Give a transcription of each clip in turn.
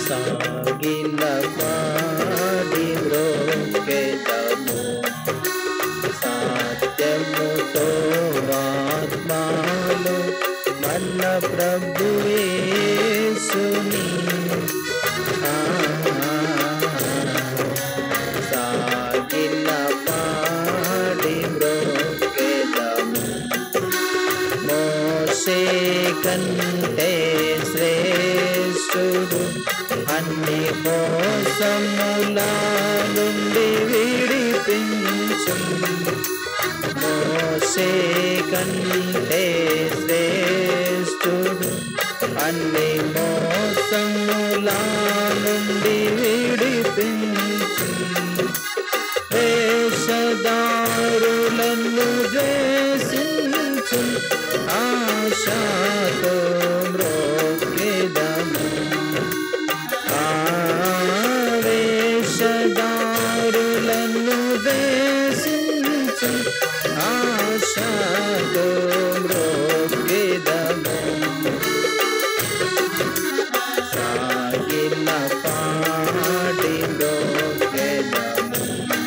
సాగిల పాడి మ్రోకెదము సత్యముతో ఆత్మాలు మన ప్రభు యేసుని సాగిల పాడి మ్రోకెదము మోసే కంటే శ్రేష్ఠుడు అన్ని మోసముల నుండి విడిపించు మోసే కంటే శ్రేష్ఠుడు అన్ని మోసముల నుండి విడిపించు వేషధారులను ద్వేషించు ఆశాతో మ్రోకెదము ఆవేషధారులను ద్వేషించు ఆశాతో మ్రోకెదము సాగిల పాడి మ్రోకెదము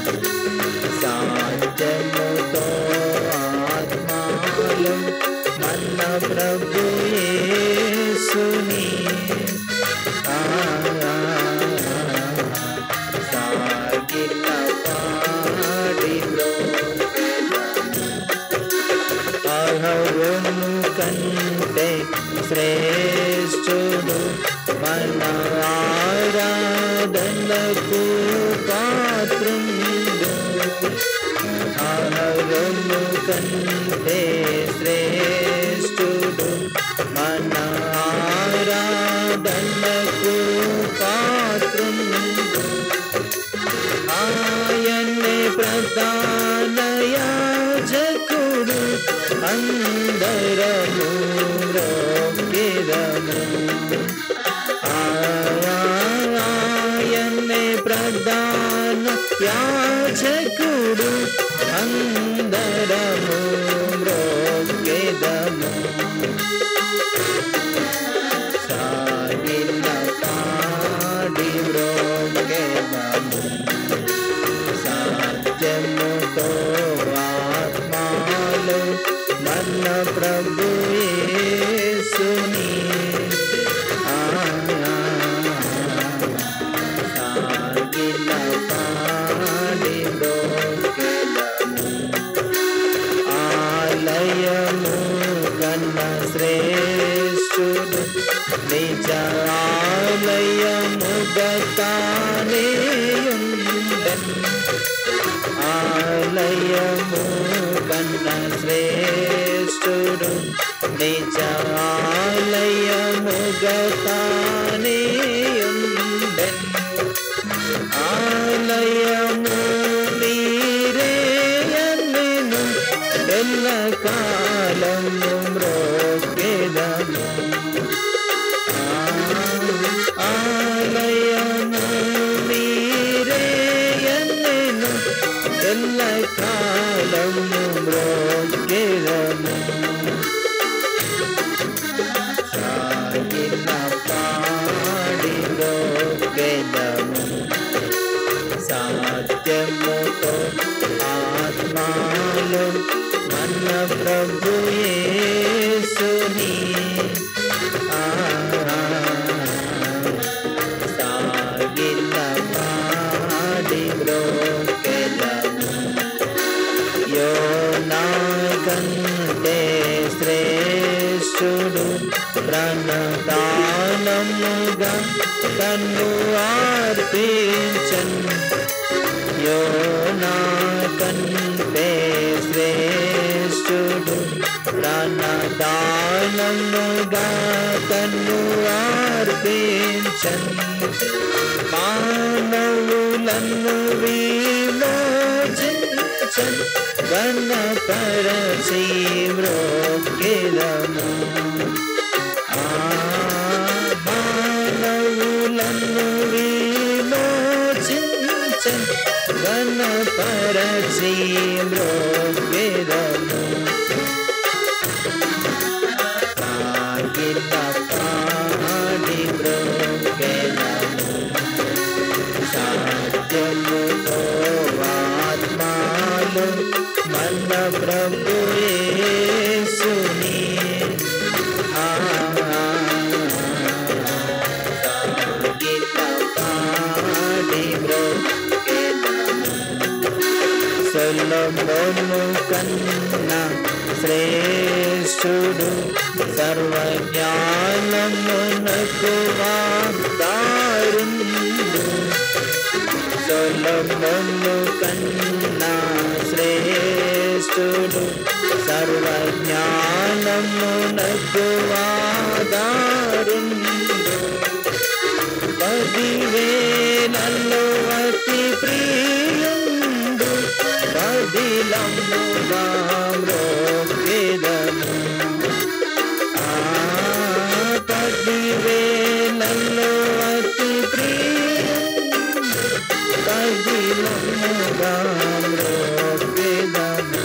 సాధ్యముతో ఆత్మాలు మన ప్రభు యేసుని ఆ, సాగిల పాడి అహరును కంటే శ్రేష్ఠుడు మన ఆరాధనకు పాత్రుండు ఆహరము కంటే శ్రేష్ఠుడు మన ఆరాధనకు పాత్రుండు ఆయన్నే ప్రధాన యాజకుడు అందరము రోగిరము ఆయన్నే ప్రధాన యాజకుడు అందరము రోగిదము సాగిల పాడి రోగెదము సాధ్యముతో ఆత్మాలు మన ప్రభు యేసుని ఆ, సాగిల పాడి రోగెదము ఆలయము కన్న శ్రేష్ఠుడు నిజ ఆలయము గతానేయుండన్ ఆలయము కన్న శ్రేష్ఠుడు నిజ ఆలయము గతానేయుండన్ ఆలయము మీరే అన్నెను ఎల్ల కాలము మ్రోకెదము ఆలయము మీరే అన్నెను ఎల్ల కాలము మ్రోకెదము సాగిన పాడి మ్రోకెదము సాధ్యముతో ఆత్మాలు మన ప్రభు యేసుని ఆ, సాగిల పాడి బ్రోకెదము యోనా కంటే శ్రేష్ఠుడు ప్రణదానముగా కన్ను అర్పించన్ యోనా కంటే శ్రేష్ఠుడు ప్రాణదానముగా కన్ను అర్పించన్ మానవులను విమోచించన్ గణపరచి మ్రోకెదము ఆ మానవులను విమోచించన్ గణపరచి మ్రోకెదము సాగిల పాడి మ్రోకెదము సత్యముతో ఆత్మాలు మన ప్రభు యేసుని ఆ సాగిల పాడి బ్రొక్కెదము. సొలొమోను కన్నా శ్రేష్ఠుడు సర్వజ్ఞానమునకు వాదారుండు సొలొమోను కన్నా శ్రేష్ఠుడు సర్వజ్ఞానమునకు వాదారుండు పదివేలలో అతి ప్రియుండు పదిలముగా మ్రోక్కెదము. ఆ పదివేలలో అతి ప్రియుండు పదిలముగా మ్రోక్కెదము.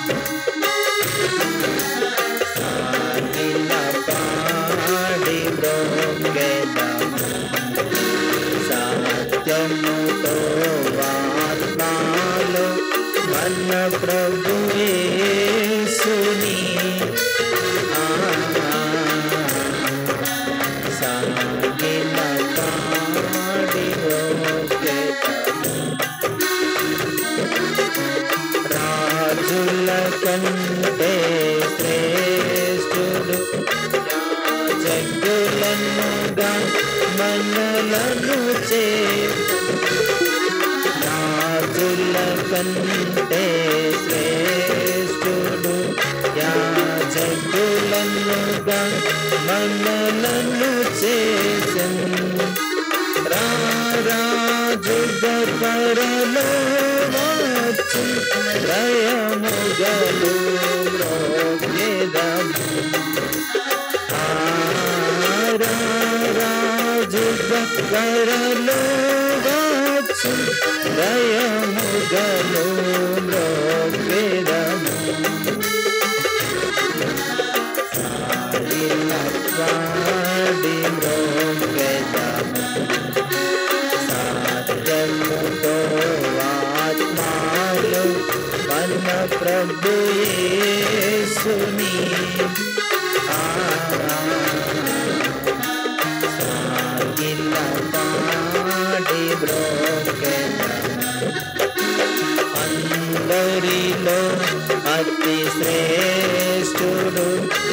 సాగిల పాడి మ్రోక్కెదము. సత్యముతో ఆత్మాలు మన ప్రభు యేసుని ఆ సాగిల పాడి మ్రోక్కెదము. రాజుల కంటే శ్రేష్ఠుడు జగ్గులనుగా మనలను చే రాజుల కంటే శ్రేష్ఠుడు యా జగ్గులనుగా మనలను చేసన్ రాజుగా పరలో వచ్చు భయముగలు మ్రోగెదము రాజుగా పరలో వచ్చు భయముగలు మ్రోగెదము సాగిల పాడి మ్రోగెదము సత్యముతో ఆత్మాలు మన ప్రభు యేసుని ఆ సాగిల పాడి బ్రోకెదము. అందరిలో అతి శ్రేష్ఠుడు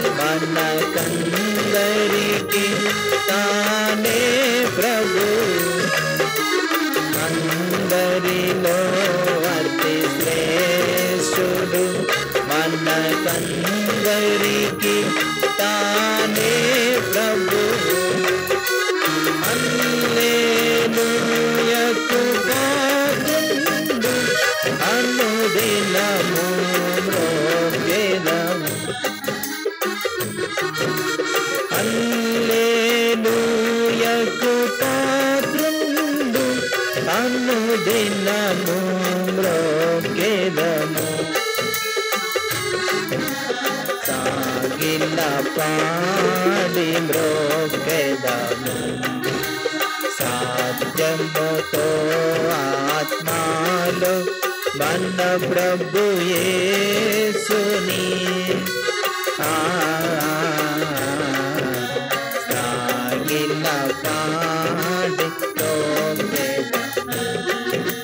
మనకందరికి తానే ప్రభు అందరిలో అతి శ్రేష్ఠుడు మనకందరికి తానే ప్రభు అల్లేలుయకు పాదుండు అనుదినము మ్రోగెదము అల్లేలుయకు పాత్రుండు అనుదినము మ్రోగెదము సాగిల పాడి మ్రోగెదము సత్యముతో ఆత్మాలు మన ప్రభు యేసుని ఆ సాగిల పాడి మ్రోగెదము.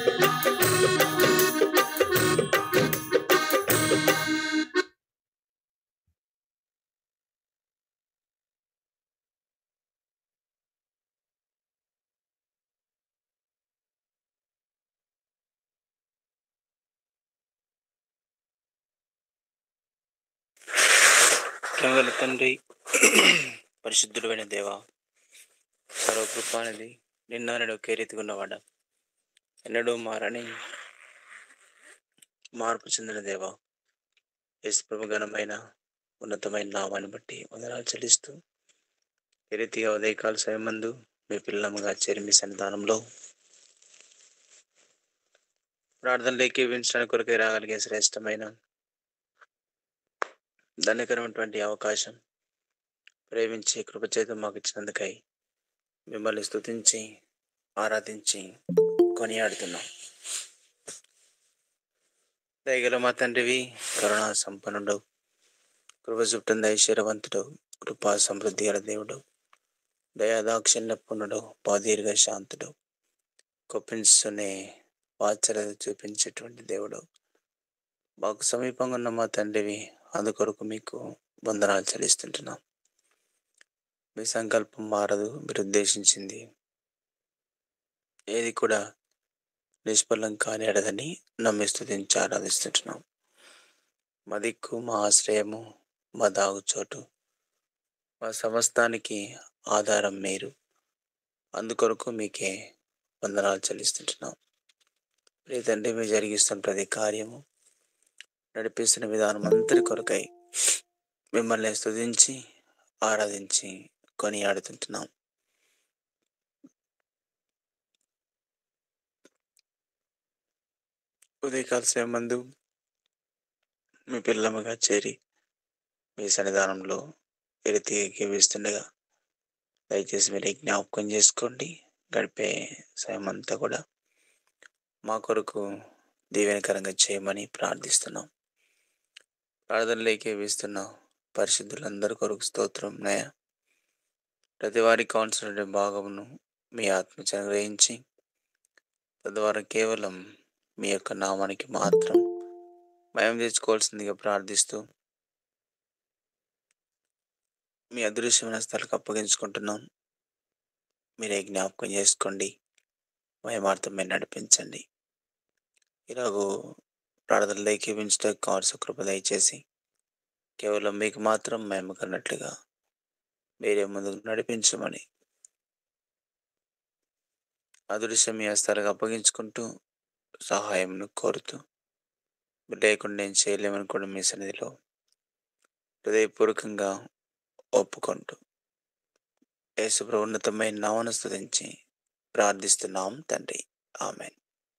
ప్రేమగల తండ్రి పరిశుద్ధుడైన దేవ సర్వకృపానిది నిన్న నేడు ఒకే రీతిగా ఉన్నవాడ ఎన్నడూ మారని మార్పు చెందిన దేవ యేసుప్రభు ఘనమైన ఉన్నతమైన నామాన్ని బట్టి వందనాలు చెల్లిస్తూ ఈ రీతిగా ఉదయకాల సమయమందు మీ పిల్లముగా చేరి మీ సన్నిధానంలో ప్రార్థనలు ఏకీవించడానికి కొరకై రాగలిగే శ్రేష్టమైన ధన్యకరమైనటువంటి అవకాశం ప్రేమించి కృపచేత మాకు ఇచ్చినందుకై మిమ్మల్ని స్తుతించి ఆరాధించి కొనియాడుతున్నాం దయగల మా తండ్రివి కరుణా సంపన్నుడు కృప చుట్టంద ఐశ్వర్యవంతుడు కృపా సమృద్ధి గల దేవుడు దయాదాక్షిణ్యపుణుడు బాదీర్ఘ శాంతుడు కొప్పించునే వాత్సల్యత చూపించేటువంటి దేవుడు మాకు సమీపంగా ఉన్న మా తండ్రివి అందుకొరకు మీకు వందనాలు చెల్లిస్తుంటున్నాం మీ సంకల్పం మారదు మీరు ఉద్దేశించింది ఏది కూడా నిష్ఫలం కానిడదని నమ్మి స్థుతించి ఆరాధిస్తుంటున్నాం మా దిక్కు మా ఆశ్రయము మా దాగుచోటు మా సమస్తానికి ఆధారం మీరు అందుకొరకు మీకే వందనాలు చెల్లిస్తుంటున్నాం ప్రియ తండ్రి మీరు జరిగిస్తున్న ప్రతి కార్యము నడిపిస్తున్న విధానం అంతటి కొరకై మిమ్మల్ని స్తుతించి ఆరాధించి కొనియాడుతుంటున్నాం ఉదయకాల సేమందు మీ పిల్లమ్మగా చేరి మీ సన్నిధానంలో ఎరితికి వేస్తుండగా దయచేసి మీరు జ్ఞాపకం చేసుకోండి గడిపే సమయం అంతా కూడా మా కొరకు దీవెనకరంగా చేయమని ప్రార్థిస్తున్నాం ప్రార్థనలోకి వేస్తున్న పరిశుద్ధులందరి కొరకు స్తోత్రం నయ ప్రతి వారి కాన్సన్ట్రేట్ భాగమును మీ ఆత్మ గ్రహించి తద్వారా కేవలం మీ యొక్క నామానికి మాత్రం భయం తెచ్చుకోవాల్సిందిగా ప్రార్థిస్తూ మీ అదృశ్యమైన స్థలకు అప్పగించుకుంటున్నాం మీరే జ్ఞాపకం చేసుకోండి మయమార్థమే నడిపించండి ఇలాగూ ప్రార్థనలు ఏకీపించడం కావాల్సిన కృప దయచేసి కేవలం మీకు మాత్రం మేము కన్నట్లుగా మీరే ముందుకు నడిపించమని అదృశ్యం మీ హస్తాలకు అప్పగించుకుంటూ సహాయంను కోరుతూ లేకుండా నేను చేయలేమని కూడా మీ సన్నిధిలో హృదయపూర్వకంగా ఒప్పుకుంటూ యేసుప్రభు ఉన్నతమైన నామను స్తుతించి ప్రార్థిస్తున్నాం తండ్రి ఆమెన్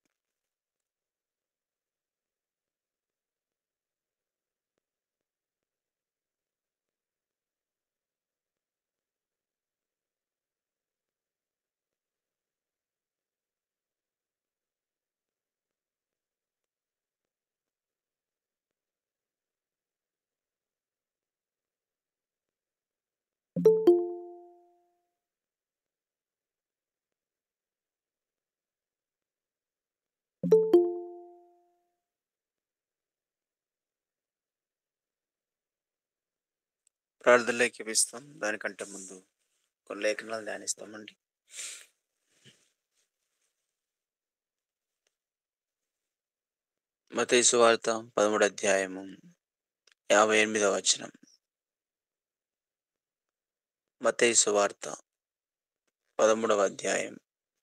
ప్రార్థనలోకి ఇస్తాం దానికంటే ముందు కొన్ని లేఖనాలు ధ్యానిస్తామండి మతేసు వార్త పదమూడు అధ్యాయము యాభై ఎనిమిదవ వచనం మతేసు వార్త పదమూడవ అధ్యాయం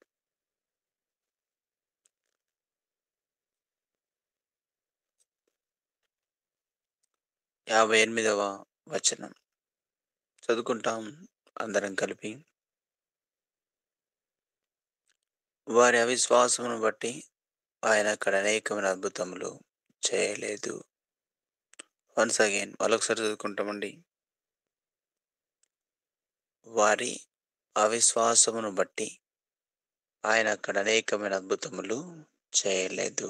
యాభై ఎనిమిదవ వచనం చదువుకుంటాం అందరం కలిపి వారి అవిశ్వాసమును బట్టి ఆయన అక్కడ అనేకమైన అద్భుతములు చేయలేదు వన్స్ అగైన్ మరొకసారి చదువుకుంటామండి వారి అవిశ్వాసమును బట్టి ఆయన అక్కడ అనేకమైన అద్భుతములు చేయలేదు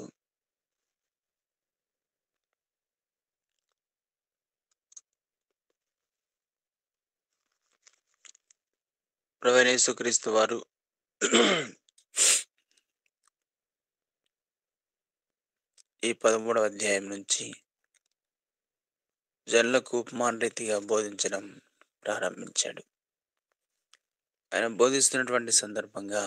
ప్రవణేశ్వక్రీస్తు వారు ఈ పదమూడవ అధ్యాయం నుంచి జనులకు ఉపమాన రీతిగా బోధించడం ప్రారంభించాడు ఆయన బోధిస్తున్నటువంటి సందర్భంగా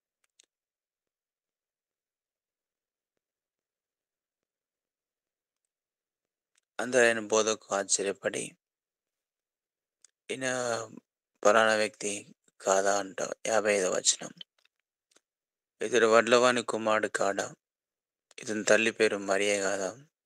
అందరూ ఆయన బోధకు ఆశ్చర్యపడి ఈయన పలానా వ్యక్తి కాదా అంట యాభై ఐదవ వచనం ఇతడు వడ్లవాని కుమారుడు కాడా ఇతని తల్లి పేరు మరియే కాదా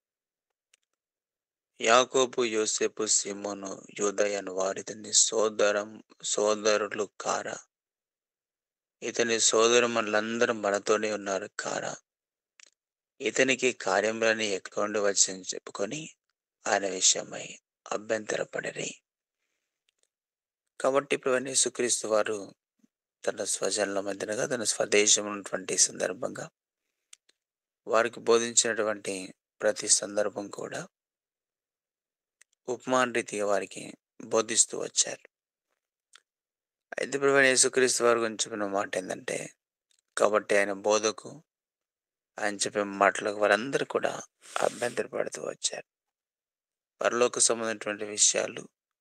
యాకోబు యోసేపు సిమోను యూదయను వారితని సోదరం సోదరులు కారా ఇతని సోదరులందరూ మనతోనే ఉన్నారు కారా ఇతనికి కార్యములని ఎక్కడి వచ్చని చెప్పుకొని ఆయన విషయమై అభ్యంతరపడరి కాబట్టి ఇప్పుడు యేసుక్రీస్తు వారు తన స్వజనుల మధ్యనగా తన స్వదేశం ఉన్నటువంటి సందర్భంగా వారికి బోధించినటువంటి ప్రతి సందర్భం కూడా ఉపమాన రీతిగా వారికి బోధిస్తూ వచ్చారు అయితే ప్రభు యేసుక్రీస్తు వారి గురించి చెప్పిన మాట ఏంటంటే కాబట్టి ఆయన బోధకు ఆయన చెప్పే మాటలకు వారందరూ కూడా అభ్యంతరపడుతూ వచ్చారు పరలోక సంబంధించినటువంటి విషయాలు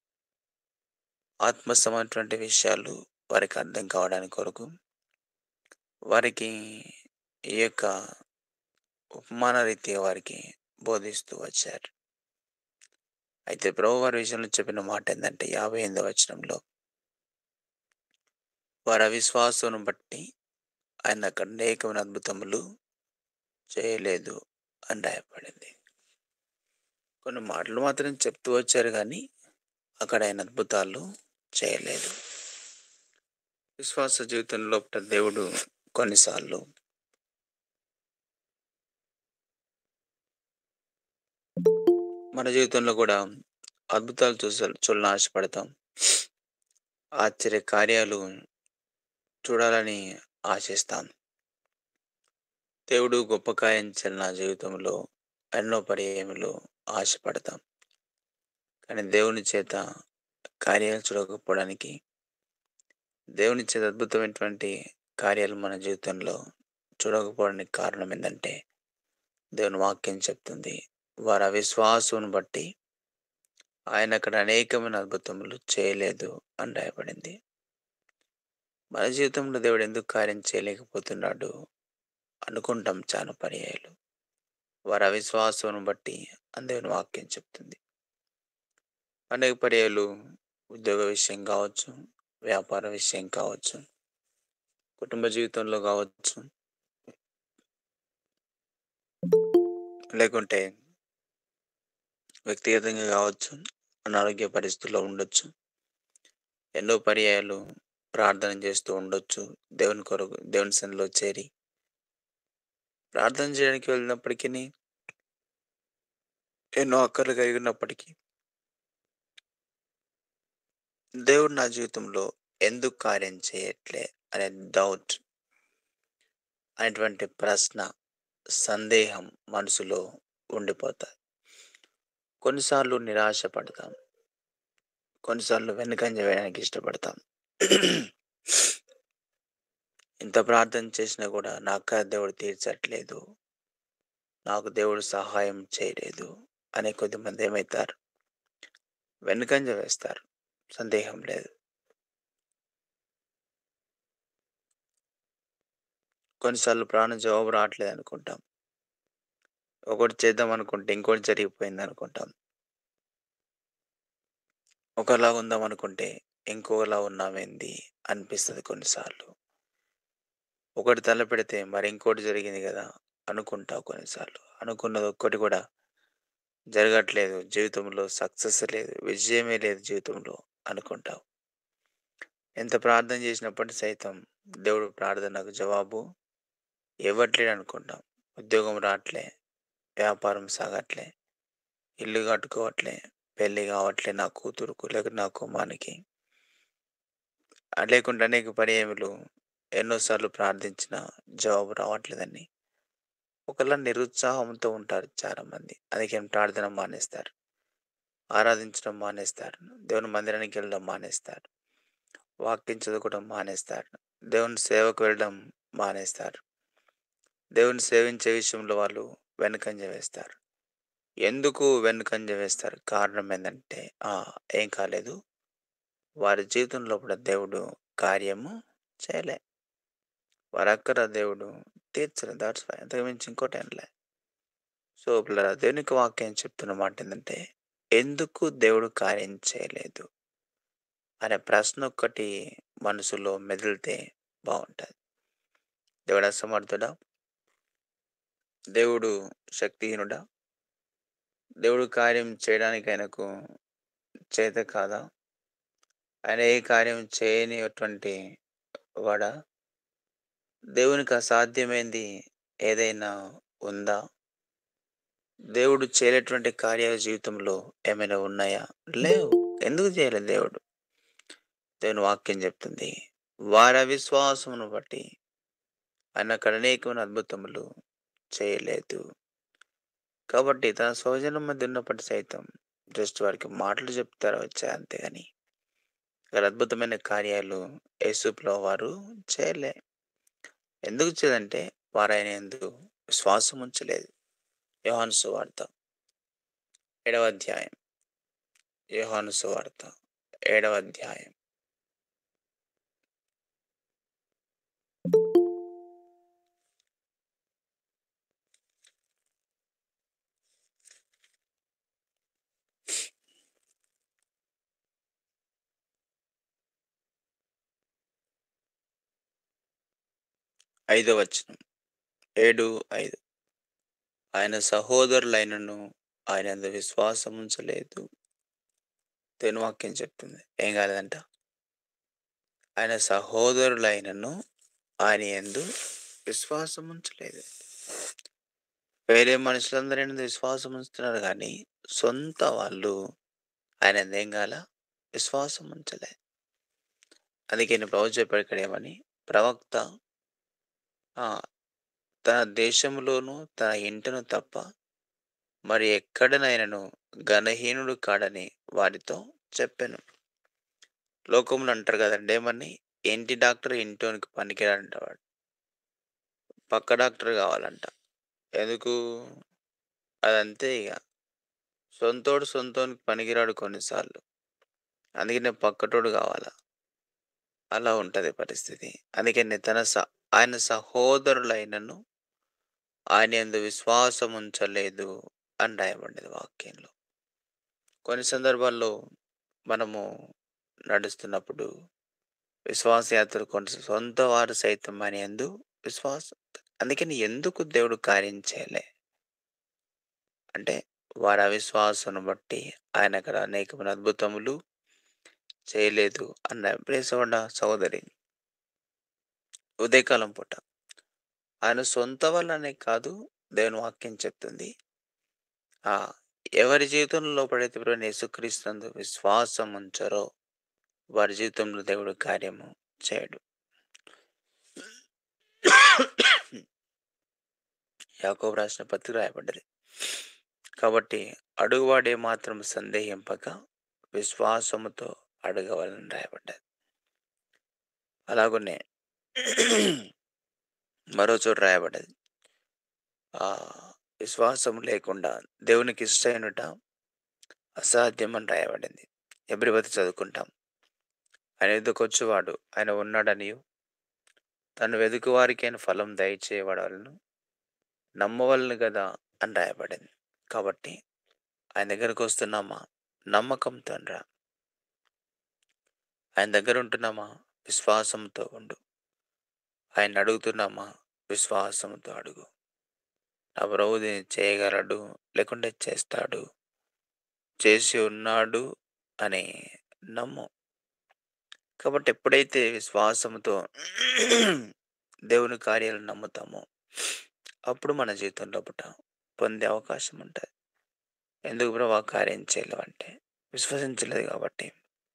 ఆత్మ సంబంధించినటువంటి విషయాలు వారికి అర్థం కావడానికి కొరకు వారికి ఈ యొక్క ఉపమాన రీతిగా వారికి బోధిస్తూ వచ్చారు అయితే ప్రభు వారి విషయంలో చెప్పిన మాట ఏంటంటే యాభై ఎనిమిదవ వచనంలో వారి అవిశ్వాసం బట్టి ఆయన అక్కడ అనేకమైన అద్భుతములు చేయలేదు అని రాయబడింది కొన్ని మాటలు మాత్రం చెప్తూ వచ్చారు కానీ అక్కడ ఆయన అద్భుతాలు చేయలేదు విశ్వాస జీవితంలో దేవుడు కొన్నిసార్లు మన జీవితంలో కూడా అద్భుతాలు చూసా చూడాలని ఆశపడతాం ఆశ్చర్య కార్యాలు చూడాలని ఆశిస్తాం దేవుడు గొప్ప కార్యం నా జీవితంలో ఎన్నో పర్యాయములు ఆశపడతాం కానీ దేవుని చేత కార్యాలు చూడకపోవడానికి దేవుని చేత అద్భుతమైనటువంటి కార్యాలు మన జీవితంలో చూడకపోవడానికి కారణం ఏంటంటే దేవుని వాక్యం చెప్తుంది వారి అవిశ్వాసం బట్టి ఆయన అక్కడ అనేకమైన అద్భుతములు చేయలేదు అని రాయబడింది మన జీవితంలో దేవుడు ఎందుకు కార్యం చేయలేకపోతున్నాడు అనుకుంటాం చాలా పర్యాయాలు వారి అవిశ్వాసం బట్టి అని దేవుని వాక్యం చెప్తుంది అనేక పర్యాయాలు ఉద్యోగ విషయం కావచ్చు వ్యాపార విషయం కావచ్చు కుటుంబ జీవితంలో కావచ్చు లేకుంటే వ్యక్తిగతంగా కావచ్చు అనారోగ్య పరిస్థితుల్లో ఉండొచ్చు ఎన్నో పర్యాయాలు ప్రార్థన చేస్తూ ఉండొచ్చు దేవుని కొరకు దేవుని సన్నిలో చేరి ప్రార్థన చేయడానికి వెళ్ళినప్పటికీ ఎన్నో అక్కర్లు కలిగి ఉన్నప్పటికీ దేవుడు నా జీవితంలో ఎందుకు కార్యం చేయట్లే అనే డౌట్ అనేటువంటి ప్రశ్న సందేహం మనసులో ఉండిపోతాయి కొన్నిసార్లు నిరాశ పడతాం కొన్నిసార్లు వెనుకంజ వేయడానికి ఇష్టపడతాం ఇంత ప్రార్థన చేసినా కూడా నాకు దేవుడు తీర్చట్లేదు నాకు దేవుడు సహాయం చేయలేదు అనే కొద్దిమంది ఏమవుతారు వెనుకంజ వేస్తారు సందేహం లేదు కొన్నిసార్లు ప్రాణం జవాబు రావట్లేదు అనుకుంటాం ఒకటి చేద్దాం అనుకుంటే ఇంకోటి జరిగిపోయింది అనుకుంటాం ఒకలా ఉందాం అనుకుంటే ఇంకోలా ఉన్నామేంది అనిపిస్తుంది కొన్నిసార్లు ఒకటి తల పెడితే మరి ఇంకోటి జరిగింది కదా అనుకుంటావు కొన్నిసార్లు అనుకున్నది ఒక్కటి కూడా జరగట్లేదు జీవితంలో సక్సెస్ లేదు విజయమే లేదు జీవితంలో అనుకుంటావు ఎంత ప్రార్థన చేసినప్పటి సైతం దేవుడు ప్రార్థనకు జవాబు ఇవ్వట్లేడు అనుకుంటాం ఉద్యోగం రావట్లే వ్యాపారం సాగట్లే ఇల్లు కట్టుకోవట్లే పెళ్ళి కావట్లే నా కూతురుకు లేక నా కుమానికి లేకుంటే అనేక పర్యాయములు ఎన్నోసార్లు ప్రార్థించిన జవాబు రావట్లేదని ఒకలా నిరుత్సాహంతో ఉంటారు చాలా మంది అందుకే ప్రార్థన మానేస్తారు ఆరాధించడం మానేస్తారు దేవుని మందిరానికి వెళ్ళడం మానేస్తారు వాక్యం చదువుకోవడం మానేస్తారు దేవుని సేవకు వెళ్ళడం మానేస్తారు దేవుని సేవించే విషయంలో వాళ్ళు వెనుకంజ వేస్తారు ఎందుకు వెనుకంజ వేస్తారు కారణం ఏంటంటే ఏం కాలేదు వారి జీవితంలో కూడా దేవుడు కార్యము చేయలే వారి అక్కర దేవుడు తీర్చలే దాట్స్ అంతకు మించి ఇంకోటి అనలే సో పిల్లల దేవునికి వాక్యం చెప్తున్న మాట ఏంటంటే ఎందుకు దేవుడు కార్యం చేయలేదు అనే ప్రశ్న ఒక్కటి మనసులో మెదిలితే బాగుంటుంది దేవుడు అసమర్థుడా దేవుడు శక్తిహీనుడా దేవుడు కార్యం చేయడానికి ఆయనకు చేత కాదా ఆయన ఏ కార్యం చేయనిటువంటి వాడా దేవునికి అసాధ్యమైంది ఏదైనా ఉందా దేవుడు చేయలేటువంటి కార్యాల జీవితంలో ఏమైనా ఉన్నాయా లేవు ఎందుకు చేయలేదు దేవుడు దేవుని వాక్యం చెప్తుంది వారి అవిశ్వాసమును బట్టి ఆయన అక్కడ అనేకమైన అద్భుతములు చేయలేదు కాబట్టి తన సౌజన్యం మధ్య ఉన్నప్పటి సైతం జస్ట్ వారికి మాటలు చెప్తారు వచ్చాయి అంతేగాని ఇక్కడ అద్భుతమైన కార్యాలు యేసుప్లో వారు చేయలే ఎందుకు చేయదంటే వారు ఆయన ఎందుకు విశ్వాసం ఉంచలేదు యోహాను సువార్త ఏడవ అధ్యాయం యోహాను సువార్త ఏడవ అధ్యాయం ఐదో వచనం ఏడు ఐదు ఆయన సహోదరులైనను ఆయన అందు విశ్వాసం ఉంచలేదు దేని వాక్యం చెప్తుంది ఏం కాలేదంట ఆయన సహోదరులైనను ఆయన ఎందు విశ్వాసం ఉంచలేదు వేరే మనుషులందరూ ఆయన యందు విశ్వాసం ఉంచుతున్నారు కానీ సొంత వాళ్ళు ఆయన యందు ఏం కాల విశ్వాసం ఉంచలే అందుకే నేను ప్రభు చెప్పాడు ఇక్కడ ఏమని ప్రవక్త ఆ, తన దేశంలోను తన ఇంటను తప్ప మరి ఎక్కడనైనను ఘనహీనుడు కాడని వారితో చెప్పాను లోకంలో అంటారు కదండి ఏమని ఇంటి డాక్టర్ ఇంటోనికి పనికిరాడంట వాడు పక్క డాక్టర్ కావాలంట ఎందుకు అదంతే ఇక సొంతోడు సొంతోనికి పనికిరాడు కొన్నిసార్లు అందుకనే పక్కటోడు కావాలా అలా ఉంటది పరిస్థితి అందుకని తన స ఆయన సహోదరులైనను ఆయన యందు విశ్వాసం ఉంచలేదు అని రాయబడింది వాక్యంలో కొన్ని సందర్భాల్లో మనము నడుస్తున్నప్పుడు విశ్వాసయాత్రలు కొన్ని సొంత వారు సైతం అని ఎందు విశ్వాసం అందుకని ఎందుకు దేవుడు కార్యం చేయలే అంటే వారి అవిశ్వాసం బట్టి ఆయన అక్కడ అనేకమైన అద్భుతములు చేయలేదు అన్న ప్రేసవడ సహోదరి ఉదయకాలం పూట ఆయన సొంత వల్లనే కాదు దేవుని వాక్యం చెప్తుంది ఆ ఎవరి జీవితంలో పడైతే ప్రభువైన యేసుక్రీస్తునందు విశ్వాసం ఉంచరో వారి జీవితంలో దేవుడు కార్యము చేయడు యాకోబు రాసిన పత్రిక రాయబడ్డది కాబట్టి అడుగువాడే మాత్రం సందేహింపక విశ్వాసముతో అడగవాలని రాయబడ్డది అలాగనే మరో చోట రాయబడ్డది ఆ విశ్వాసం లేకుండా దేవునికి ఇష్టమైనట అసాధ్యం అని రాయబడింది ఎబ్రివతి చదువుకుంటాం ఆయన ఎదుకొచ్చేవాడు ఆయన ఉన్నాడనియు తను వెతుకు వారికి ఆయన ఫలం దయచేయబడాలను నమ్మవలను కదా అని రాయబడింది కాబట్టి ఆయన దగ్గరకు వస్తున్నామా నమ్మకంతో రా ఆయన దగ్గర ఉంటున్నామా విశ్వాసంతో ఉండు ఆయన అడుగుతున్నామా విశ్వాసంతో అడుగు నా ప్రభు దీన్ని చేయగలడు లేకుంటే చేస్తాడు చేసి ఉన్నాడు అని నమ్ము కాబట్టి ఎప్పుడైతే విశ్వాసంతో దేవుని కార్యాలు నమ్ముతామో అప్పుడు మన జీవితంలో పుట పొందే అవకాశం ఉంటుంది ఎందుకు ప్రభా కార్యం చేయలేవు అంటే విశ్వసించలేదు కాబట్టి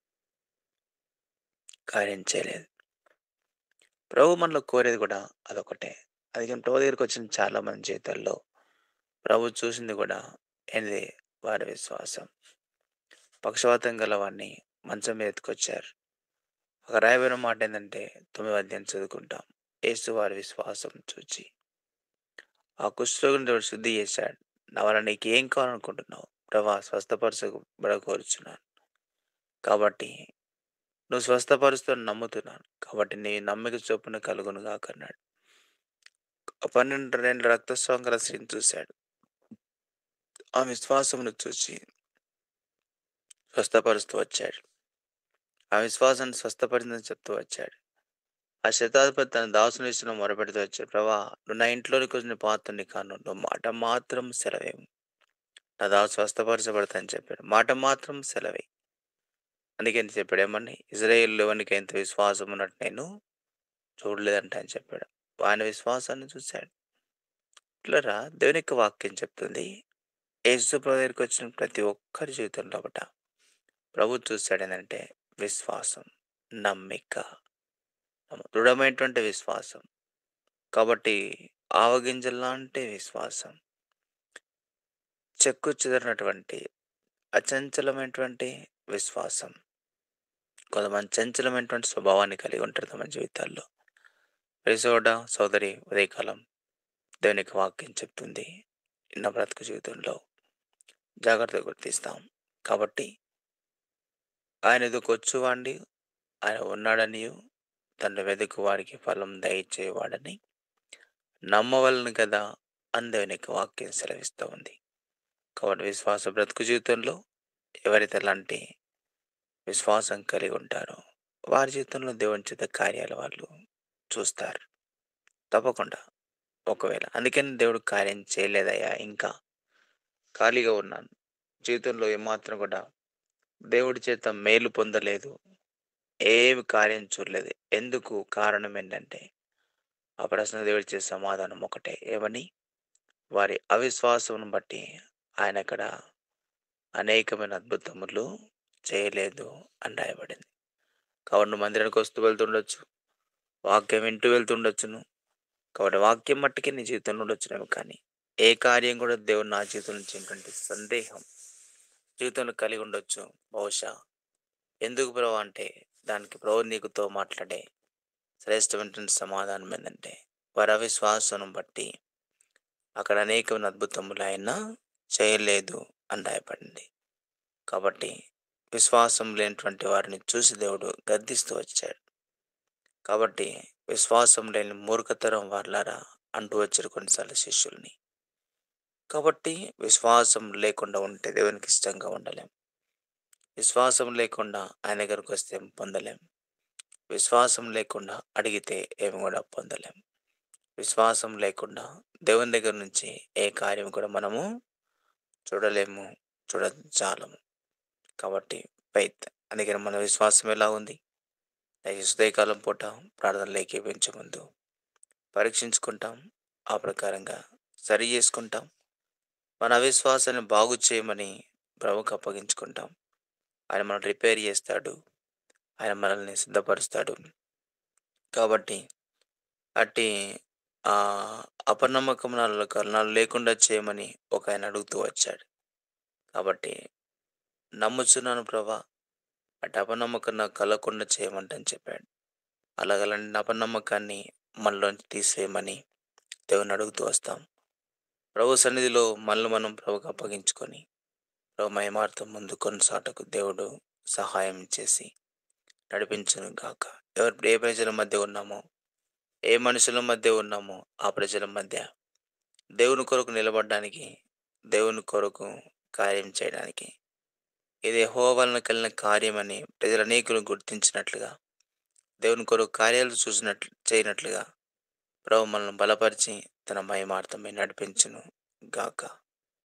కార్యం చేయలేదు ప్రభు మనలో కోరేది కూడా అదొకటే అది కానీ ప్రభు దగ్గరికి వచ్చిన చాలా మంది జీవితాల్లో ప్రభు చూసింది కూడా ఏంది వారి విశ్వాసం పక్షవాతం గల వాడిని మంచం మీద ఎత్తుకొచ్చారు ఒక రాయబడిన మాట ఏంటంటే తొమ్మిది అధ్యాయం చదువుకుంటాం యేసు వారి విశ్వాసం చూచి ఆ కుష్ఠరోగిని దేవుడు శుద్ధి చేశాడు నా వల్ల నీకు ఏం కావాలనుకుంటున్నావు ప్రభా స్వస్థపరచబడ కోరుచున్నాను కాబట్టి నువ్వు స్వస్థపరుస్తాను నమ్ముతున్నాను కాబట్టి నీ నమ్మిక చొప్పున కలుగును కాకన్నాడు పన్నెండు రెండు రక్తస్రావం గల స్త్రీని చూశాడు ఆ విశ్వాసమును చూసి స్వస్థపరుస్తూ వచ్చాడు ఆ విశ్వాసాన్ని స్వస్థపరిందని చెప్తూ వచ్చాడు ఆ శతాధిపతి తన దాసుని ఇచ్చిన మొరపెడుతూ వచ్చాడు ప్రభా నువ్వు నా ఇంట్లోనికి వచ్చిన పాత్రని కాను నువ్వు మాట మాత్రం సెలవేము నా దాసు స్వస్థపరచబడతాని చెప్పాడు మాట మాత్రం సెలవే అందుకని చెప్పాడు ఏమని ఇజ్రాయేల్ ఎవరికి ఎంత విశ్వాసం ఉన్నట్టు నేను చూడలేదంట అని చెప్పాడు ఆయన విశ్వాసాన్ని చూశాడు ఇట్లరా దేవుని యొక్క వాక్యం చెప్తుంది యేసు ప్రభు దగ్గరికి వచ్చిన ప్రతి ఒక్కరి జీవితంలో ఒకట ప్రభు చూశాడు ఏంటంటే విశ్వాసం నమ్మిక దృఢమైనటువంటి విశ్వాసం కాబట్టి ఆవగింజల్లాంటి విశ్వాసం చెక్కు చెదరినటువంటి అచంచలమైనటువంటి విశ్వాసం కొంతమంది చంచలమైనటువంటి స్వభావాన్ని కలిగి ఉంటారు తమ జీవితాల్లో ప్రిసోడ సోదరి ఉదయకాలం దేవుని యొక్క వాక్యం చెప్తుంది నా బ్రతుకు జీవితంలో జాగ్రత్తగా గుర్తిస్తాం కాబట్టి ఆయన ఎదుకొచ్చువాడి ఆయన ఉన్నాడని తన వెతుకు వారికి ఫలం దయచేవాడని నమ్మవలను కదా అని దేవుని యొక్క వాక్యం సెలవిస్తూ ఉంది కాబట్టి విశ్వాస బ్రతుకు జీవితంలో ఎవరైతే అలాంటి విశ్వాసం కలిగి ఉంటారో వారి జీవితంలో దేవుని చేత కార్యాలు వాళ్ళు చూస్తారు తప్పకుండా ఒకవేళ అందుకని దేవుడు కార్యం చేయలేదయ్యా ఇంకా ఖాళీగా ఉన్నాను జీవితంలో ఏమాత్రం కూడా దేవుడి చేత మేలు పొందలేదు ఏమి కార్యం చూడలేదు ఎందుకు కారణం ఏంటంటే ఆ ప్రశ్న దేవుడి చేసే సమాధానం ఒకటే ఏమని వారి అవిశ్వాసం బట్టి ఆయన అక్కడ అనేకమైన అద్భుతములు చేయలేదు అని రాయబడింది కాబట్టి నువ్వు మందిరానికి వస్తూ వెళ్తుండొచ్చు వాక్యం వింటూ వెళ్తుండొచ్చును కాబట్టి వాక్యం మట్టుకే నీ జీవితంలో ఉండొచ్చునేమో కానీ ఏ కార్యం కూడా దేవుడు నా జీవితం నుంచి ఏంటంటే సందేహం జీవితంలో కలిగి ఉండొచ్చు బహుశా ఎందుకు ప్రభు అంటే దానికి ప్రభు నీకుతో మాట్లాడే శ్రేష్టమైనటువంటి సమాధానం ఏంటంటే వారి అవిశ్వాసం బట్టి అక్కడ అనేకమైన అద్భుతములు ఆయన చేయలేదు అని రాయబడింది కాబట్టి విశ్వాసం లేనటువంటి వారిని చూసి దేవుడు గద్దిస్తూ వచ్చాడు కాబట్టి విశ్వాసం లేని మూర్ఖతరం వాళ్ళారా అంటూ వచ్చారు కొన్నిసార్లు శిష్యుల్ని కాబట్టి విశ్వాసం లేకుండా ఉంటే దేవునికి ఇష్టంగా ఉండలేం విశ్వాసం లేకుండా ఆయన దగ్గరకు వస్తే ఏం పొందలేం విశ్వాసం లేకుండా అడిగితే ఏమి కూడా పొందలేం విశ్వాసం లేకుండా దేవుని దగ్గర నుంచి ఏ కార్యం కూడా మనము చూడలేము చూడజాలము కాబట్టి ఫైత్ అందుకని మన విశ్వాసం ఎలా ఉంది దయచేసి ఉదయకాలం పూట ప్రార్థనలు ఏకీపించే ముందు పరీక్షించుకుంటాం ఆ ప్రకారంగా సరి చేసుకుంటాం మన అవిశ్వాసాన్ని బాగు చేయమని ప్రభుకు అప్పగించుకుంటాం ఆయన మనం రిపేర్ చేస్తాడు ఆయన మనల్ని సిద్ధపరుస్తాడు కాబట్టి అట్టి ఆ అపనమ్మకం నాలో కరుణాలు లేకుండా చేయమని ఒక ఆయన అడుగుతూ వచ్చాడు కాబట్టి నమ్ముచున్నాను ప్రభా అటు అపనమ్మకం నాకు కలగకుండా చేయమంటని చెప్పాడు అలాగలాంటి అపనమ్మకాన్ని మనలోంచి తీసేయమని దేవుని అడుగుతూ వస్తాం ప్రభు సన్నిధిలో మనల్ని మనం ప్రభుకు అప్పగించుకొని ప్రభు మయమార్తం ముందు కొనసాటకు దేవుడు సహాయం చేసి నడిపించును గాక ఎవరు ఏ ప్రజల మధ్య ఉన్నామో ఏ మనుషుల మధ్య ఉన్నామో ఆ ప్రజల మధ్య దేవుని కొరకు నిలబడడానికి దేవుని కొరకు కార్యం చేయడానికి ఇది హో వలన కలిగిన కార్యమని ప్రజలు అనేకులు గుర్తించినట్లుగా దేవుని కొరకు కార్యాలు చూసినట్లు చేయనట్లుగా ప్రభు మనల్ని బలపరిచి తన మయమార్థమై నడిపించును గాక